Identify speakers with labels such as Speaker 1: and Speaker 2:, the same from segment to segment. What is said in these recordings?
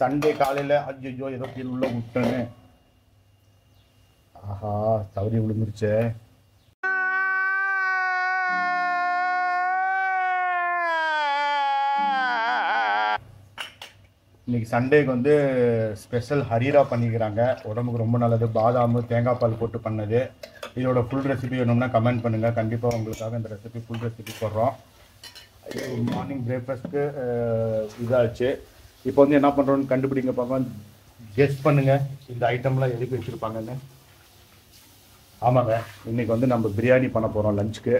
Speaker 1: Sunday காலையில் ஐயோ ஏதோ கீழே உள்ள விட்டேன்னு ஆஹா தவறி விழுந்துருச்சே இன்னைக்கு சண்டேக்கு வந்து ஸ்பெஷல் ஹரீரா பண்ணிக்கிறாங்க உடம்புக்கு ரொம்ப நல்லது பாதாம் தேங்காய் பால் போட்டு பண்ணது இதோட ஃபுல் ரெசிபி வேணும்னா கமெண்ட் பண்ணுங்கள் கண்டிப்பாக உங்களுக்காக இந்த ரெசிபி ஃபுல் ரெசிபி போடுறோம் மார்னிங் பிரேக்ஃபாஸ்ட்க்கு இதாச்சு இப்போ வந்து என்ன பண்ணுறோன்னு கண்டுபிடிங்க பார்ப்போம் கெஸ் பண்ணுங்க இந்த ஐட்டம்லாம் எதுக்கு வச்சுருப்பாங்கன்னு ஆமாங்க இன்னைக்கு வந்து நம்ம பிரியாணி பண்ண போகிறோம் லஞ்சுக்கு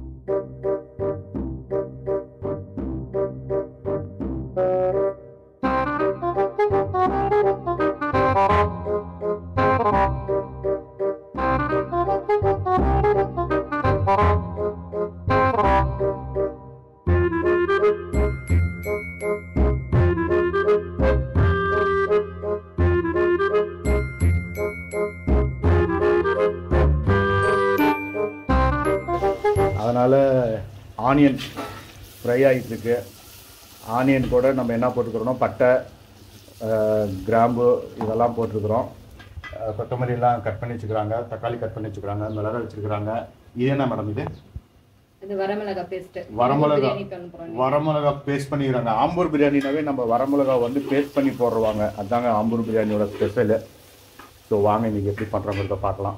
Speaker 1: அதனால் ஆனியன் ஃப்ரை ஆகிட்டு இருக்கு ஆனியன் கூட நம்ம என்ன போட்டுக்கிறோம்னா பட்டை அஹ், கிராம்பு இதெல்லாம் போட்டிருக்கிறோம் அஹ், கொத்தமல்லிலாம் கட் பண்ணி வச்சுக்கிறாங்க தக்காளி கட் பண்ணி வச்சுக்கிறாங்க மிளகாய் வச்சுருக்கிறாங்க இது என்ன மேடம் இது
Speaker 2: இது வரமிளகா பேஸ்ட்
Speaker 1: வரமிளகா
Speaker 2: பிரியாணி பண்ண போறோம்
Speaker 1: வரமிளகா பேஸ்ட் பண்ணிக்கிறாங்க ஆம்பூர் பிரியாணினாவே நம்ம வரமிளகா வந்து பேஸ்ட் பண்ணி போடுறவாங்க அதாங்க ஆம்பூர் பிரியாணியோட ஸ்பெஷலு ஸோ வாங்க இன்னைக்கு எப்படி பண்ணுறோங்கிறத பார்க்கலாம்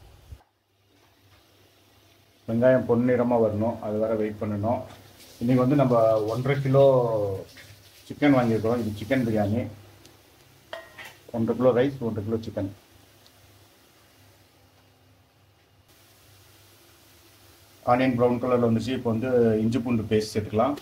Speaker 1: வெங்காயம் பொன்னிறமாக வரணும் அது வரை வெயிட் பண்ணணும் இன்றைக்கி வந்து நம்ம ஒன்றரை கிலோ சிக்கன் வாங்கியிருக்கிறோம் இது சிக்கன் பிரியாணி ஒன்றரை கிலோ ரைஸ் ஒன்றரை கிலோ சிக்கன் ஆனியன் ப்ரௌன் கலரில் வந்துச்சு இப்போ வந்து இஞ்சி பூண்டு பேஸ்ட் சேர்த்துக்கலாம்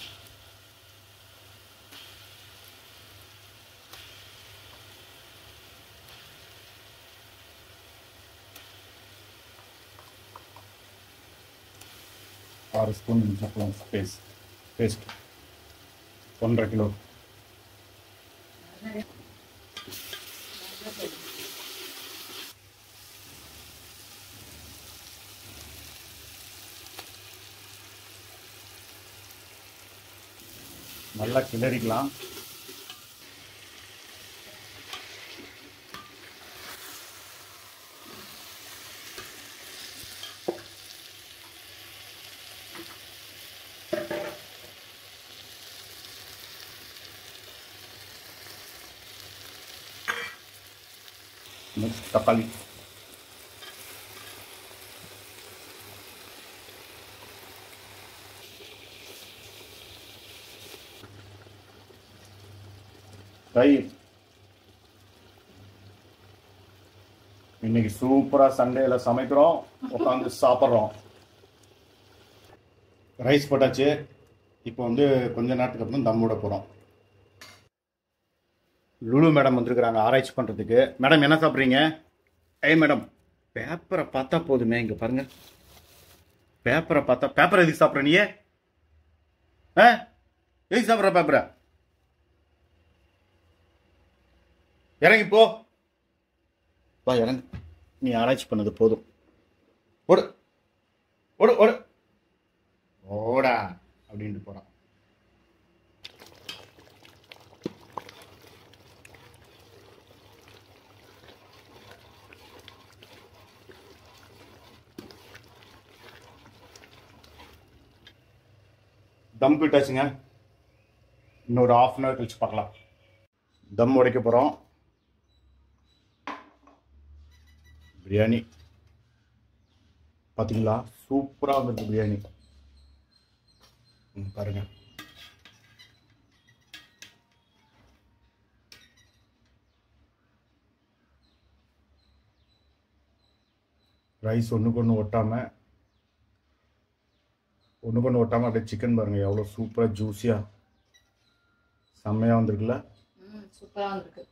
Speaker 1: ஆறு ஸ்பூன் இஞ்சி பூண்டு பேஸ்ட் பேஸ்ட் ஒன்றரை கிலோ நல்லா கிளறிக்கலாம் நெக்ஸ்ட் தக்காளி தயிர் இன்னைக்கு சூப்பரா சண்டேல சமைக்கிறோம் உட்காந்து சாப்பிட்றோம் ரைஸ் போட்டாச்சு இப்போ வந்து கொஞ்ச நேரத்துக்கு அப்புறம் தம் விட போகிறோம் லுலு மேடம் வந்திருக்கிறாங்க ஆராய்ச்சி பண்ணுறதுக்கு மேடம் என்ன சாப்பிட்றீங்க ஏய் மேடம் பேப்பரை பார்த்தா போதுமே இங்கே பாருங்க பேப்பரை பார்த்தா பேப்பர் எதுக்கு சாப்பிட்ற நீ ஆ எதுக்கு சாப்பிட்ற பேப்பரை இறங்கி போ வா இறங்கு நீ ஆராய்ச்சி பண்ணது போதும் ஓடு ஓடு ஓடு ஓடா அப்படின்ட்டு போகிறான் தம் விட்டாச்சுங்க இன்னொரு ஆஃப் அன் ஹவர் கழிச்சு பார்க்கலாம் தம் உடைக்க போகிறோம் பிரியாணி பார்த்தீங்களா சூப்பராக வந்திருக்கு பிரியாணி ம், பாருங்க ரைஸ் ஒன்றுக்கு ஒன்று ஒட்டாமல் ஒன்றுக்கு ஒன்று ஒட்டாமல் அப்படியே சிக்கன் பாருங்கள் எவ்வளோ சூப்பராக ஜூஸியாக செம்மையாக வந்திருக்குல்ல
Speaker 2: ம் சூப்பரா வந்திருக்கு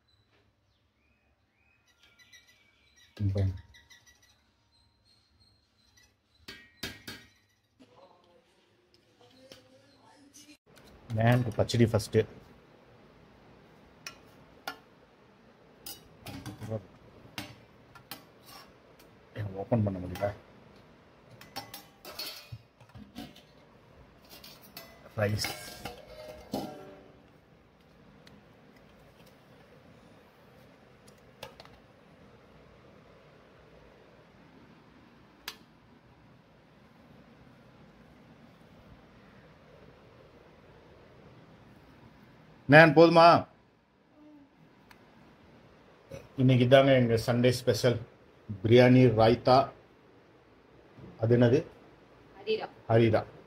Speaker 1: ம், பாருங்க மேனுக்கு பச்சடி ஃபஸ்ட்டு ஓப்பன் பண்ண முடியல ரைஸ் நான் போதுமா இன்னைக்கு தாங்க எங்கள் சண்டே ஸ்பெஷல் பிரியாணி ராய்த்தா அது என்னது
Speaker 2: ஹரிரா
Speaker 1: ஹரிதா